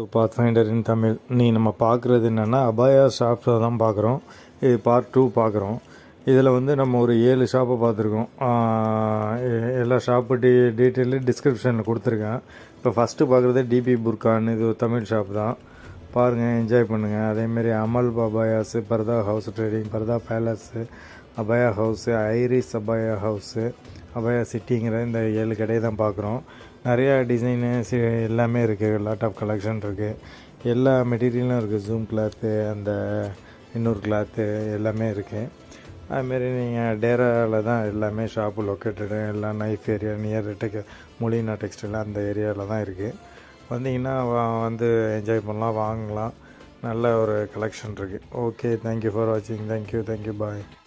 to pathfinder in Tamil நீ நம்ம பார்க்குறது என்னென்னா அபாயா ஷாப்ஸை தான் பார்க்குறோம் இது பார்ட் டூ பார்க்குறோம் இதில் வந்து நம்ம ஒரு ஏழு ஷாப்பை பார்த்துருக்கோம் ஆஹ் எ- எல்லா ஷாப்பு டீ டீட்டெயிலு டிஸ்கிரிப்ஷனில் கொடுத்துருக்கேன் இப்போ ஃபஸ்ட்டு பார்க்குறது டிபி புர்கான் இது ஒரு தமிழ் ஷாப் தான் பாருங்கள் என்ஜாய் பண்ணுங்கள் அதேமாரி அமல் அபாயாஸு பர்தா ஹவுஸ் ட்ரேடிங் பர்தா பேலஸு அபாயா ஹவுஸு ஐரிஸ் அபாயா ஹவுஸு அபாயா சிட்டிங்கிற இந்த ஏழு கடையை தான் பார்க்குறோம் நிறையா டிசைனு சி எல்லாமே இருக்குது லாட் ஆஃப் கலெக்ஷன் இருக்குது எல்லா மெட்டீரியலும் இருக்குது ஜூம் கிளாத்து அந்த இன்னொரு கிளாத்து எல்லாமே இருக்குது அதுமாரி நீங்கள் டேராவில் தான் எல்லாமே ஷாப்பு லொக்கேட்டடு எல்லாம் நைஃப் ஏரியா நியர் டெக் மொழினா டெக்ஸ்டைல் அந்த ஏரியாவில் தான் இருக்குது வந்தீங்கன்னா வா- வந்து என்ஜாய் பண்ணலாம் வாங்கலாம் நல்ல ஒரு கலெக்ஷன் இருக்குது ஓகே தேங்க்யூ ஃபார் வாட்சிங் தேங்க்யூ தேங்க்யூ பாய்